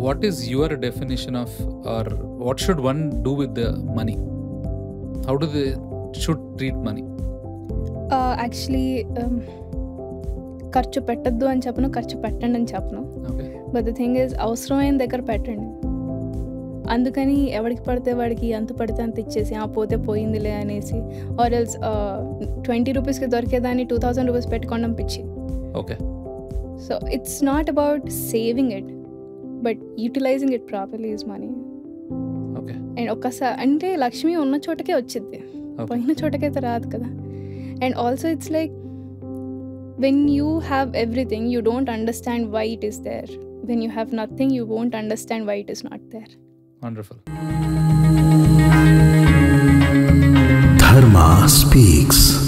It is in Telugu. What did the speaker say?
what is your definition of or what should one do with the money how do they should treat money actually ఖర్చు పెట్టద్దు అని చెప్పను ఖర్చు పెట్టండి అని చెప్పను okay but the thing is అవసరమైన దగ్గర పెట్టండి అందుకని ఎవరికి పడితే వాడికి అంత పడితే అంత ఇచ్చేసి ఆ పోతే పోయిందిలే అనేసి ఆర్ ఎల్స్ ట్వంటీ రూపీస్కి దొరికేదాన్ని టూ థౌజండ్ రూపీస్ పెట్టుకోవడం పిచ్చి okay so it's not about saving it but utilizing it properly is money okay and ఒక్కసారి అంటే లక్ష్మి ఉన్న చోటకే వచ్చింది okay పోయిన చోటకైతే రాదు కదా and also it's like when you have everything you don't understand why it is there when you have nothing you won't understand why it is not there wonderful Dharma speaks.